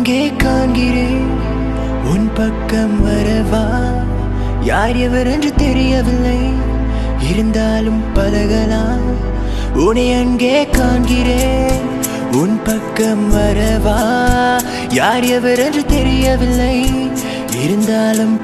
அங்கே காண்கிறேன் உன் பக்கம் வரவா யார் எவர் என்று தெரியவில்லை இருந்தாலும் பழகலாம் உன்னை அங்கே காண்கிறேன் உன் பக்கம் வரவா யார் எவர் என்று தெரியவில்லை இருந்தாலும்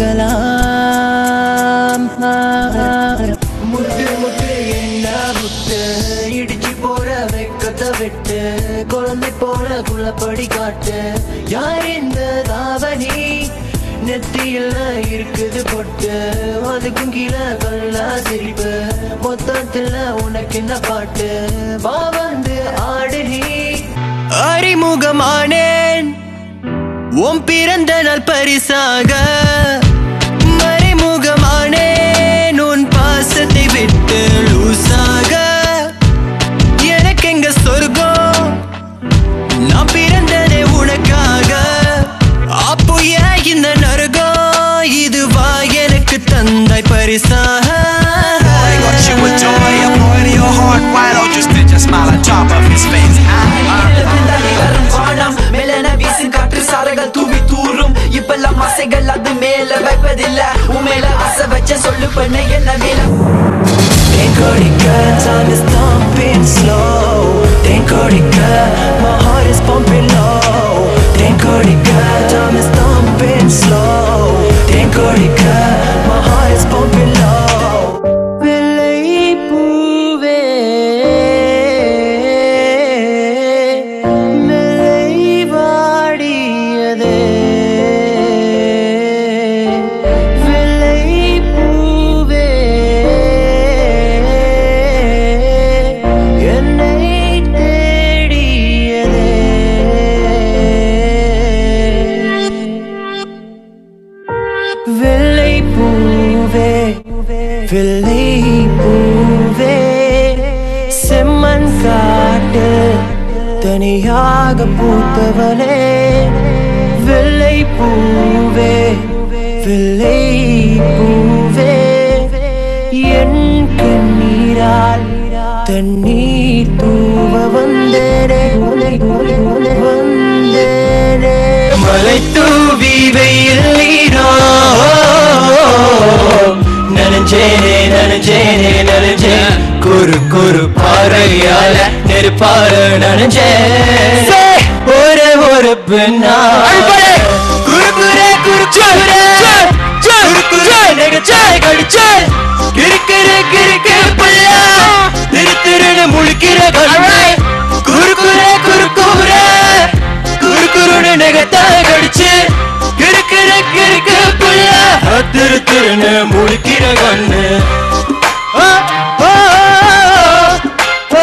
பழகலாம் முத்து முத்து என்ன முத்து இடிச்சு போற வெக்கத்தை விட்டு குழந்தை போல குள்ளப்படி காட்டு யார் இந்த தாவணி நெத்தியில் இருக்குது பொட்டு அதுக்கும் கீழே கல்லா சிரிப்பு மொத்தத்துல உனக்கு என்ன பாட்டு வா வந்து ஆடு நீ அறிமுகமானேன் உன் பிறந்த நாள் பரிசாக மறைமுகமானேன் உன் பாசத்தை விட்டு லூசாக எனக்கு எங்க சொர்க்கம் நான் பிறந்ததே உனக்காக அப்போ ஏன் இந்த நரகம் இதுவா எனக்கு தந்தாய் பரிசாக Boy, got you a joy, a boy to your heart. Why don't you spit your smile on top of his face? வானம் மேலன வீசும் காற்று சாரங்கள் தூவி தூரும் இப்பெல்லாம் ஆசைகள் அது மேல வைப்பதில்ல உன் மேல ஆசை வச்ச சொல்லு பண்ண என்ன மேல Tenkorika, time is thumping slow. Tenkorika, my heart is pumping low. Tenkorika, time is thumping slow. Tenkorika, my heart is pumping low. வெள்ளை பூவே மெல்லை வாடியதே வெள்ளை பூவே என்னை தேடியதே வெள்ளை பூவே வெள்ளை பூவே செம்மண் காட்டு தனியாக பூத்தவனே வெள்ளை பூவே வெள்ளை பூவே என் கண்ணீரால் தண்ணீர் தூவ வந்தேனே வந்தேனே மலை தூவி வெயில் நீரோ நனைஞ்சேனே நனைஞ்சேனே நனைஞ்சே குறு குறு பாறையால நெருப்பால நனைஞ்சேன் ஒரு ஒரு பின்னா குறு குரே குறு குரே குறு குரே நெகச்சே கடிச்சே கிறுக்கிற கிறுக்கு புள்ளா திரு திருன்னு முழிக்கிற கண்ணே குறு குரே குறு குரே குறு குருன்னு நெகத்தா கடிச்சு கிறுக்கிற கிறுக்கு புள்ளா திரு திருன்னு முழிக்கிற கண்ணு ஆ, ஆ, ஆ,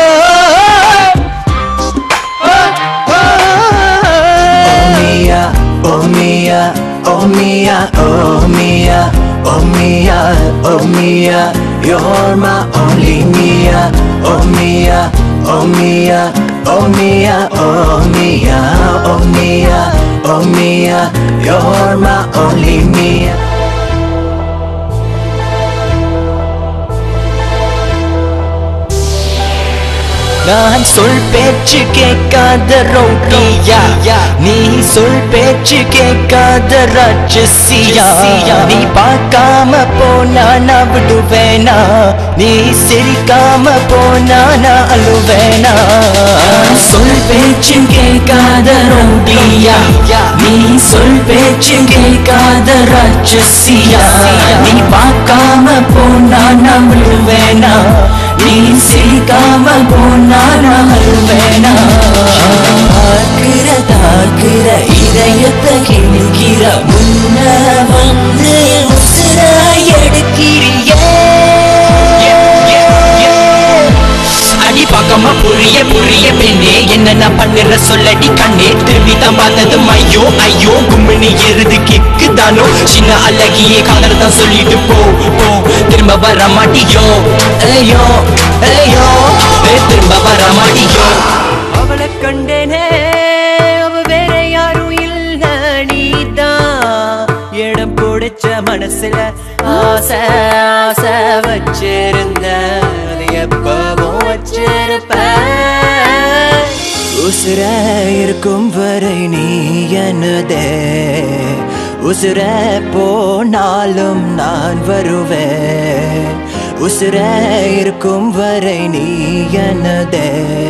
ஆ, ஆ, ஆ. Oh Mia, oh Mia, oh Mia, oh Mia, oh Mia, oh Mia, you're my only Mia, oh Mia, oh Mia, oh Mia, oh Mia, oh Mia, oh Mia, you're my only Mia. நான் சொல் பேச்சு கேட்காத ரோட்டியா நீ சொல் பேச்சு கேட்காத ராட்சசியா நீ பார்க்காம போனா நான் விடுவேனா நீ சிரிக்காம போனா நான் அழுவேனா சொல் பேச்சு கேட்காத ரோட்டியா நீ சொல் பேச்சு கேட்காத ராட்சசியா நீ பார்க்காம போனா நான் விடுவேனா நீ சிரிக்காம போனா நான் அழுவேனா தாக்குற தாக்குற இதயத்தை கிழிக்கிற முன்ன வந்து உசுரா எடுக்கிறியே அடி பார்க்காம புரிய புரிய பெண்ணே என்ன நான் பண்ணுற சொல்லடி கண்ணே திரும்பி தான் பார்த்தது ஐயோ ஐயோ கும்மினி எருது கிக்கு தானோ சின்ன அழகியே காதல் தான் சொல்லிட்டு போ போ திரும்ப வர மாட்டியோ ஐயோ ஐயோ ஏ, திரும்ப வர மாட்டியோ அவளை கண்டேனே அவ வேற யாரும் இல்ல நீதான் இடம் பிடிச்ச மனசுல ஆசை ஆசை வச்சிருந்த அது எப்பவும் வச்சிருப்ப உசு உசுர இருக்கும் வரை நீ எனதே உசுர போனாலும் நான் வருவேன் உசுர இருக்கும் வரை நீ எனதே